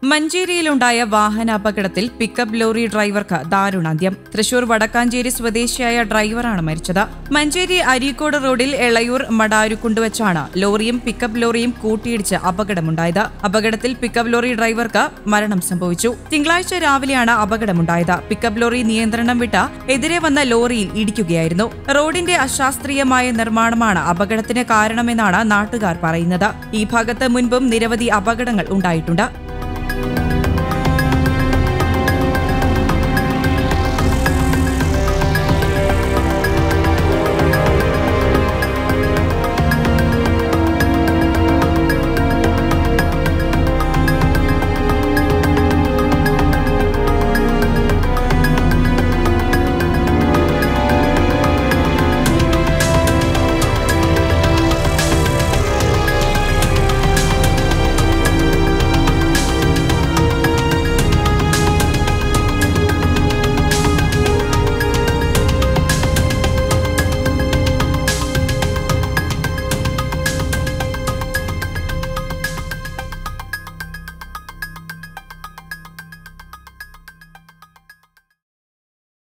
മഞ്ചേരിയിലുണ്ടായ വാഹന അപകടത്തിൽ pickup lorry ഡ്രൈവർക്ക് ദാരുണാന്ത്യം തൃശൂർ വടക്കാഞ്ചേരി സ്വദേശിയായ ഡ്രൈവറാണ് മരിച്ചത് മഞ്ചേരി അരീക്കോട് റോഡിൽ എളയൂർ മടാരുക്കുണ്ട് വെച്ചാണ് ലോറിയും പിക്കപ്പ് ലോറിയും കൂട്ടിയിടിച്ച് അപകടമുണ്ടായത് അപകടത്തിൽ പിക്കപ്പ് ലോറി ഡ്രൈവർക്ക് മരണം സംഭവിച്ചു തിങ്കളാഴ്ച രാവിലെയാണ് അപകടമുണ്ടായത് പിക്കപ്പ് ലോറി നിയന്ത്രണം വിട്ട എതിരെ വന്ന ലോറിയിൽ ഇടിക്കുകയായിരുന്നു റോഡിന്റെ അശാസ്ത്രീയമായ നിർമ്മാണമാണ് അപകടത്തിന് കാരണമെന്നാണ് നാട്ടുകാർ പറയുന്നത് ഈ ഭാഗത്ത് മുൻപും നിരവധി അപകടങ്ങൾ ഉണ്ടായിട്ടുണ്ട്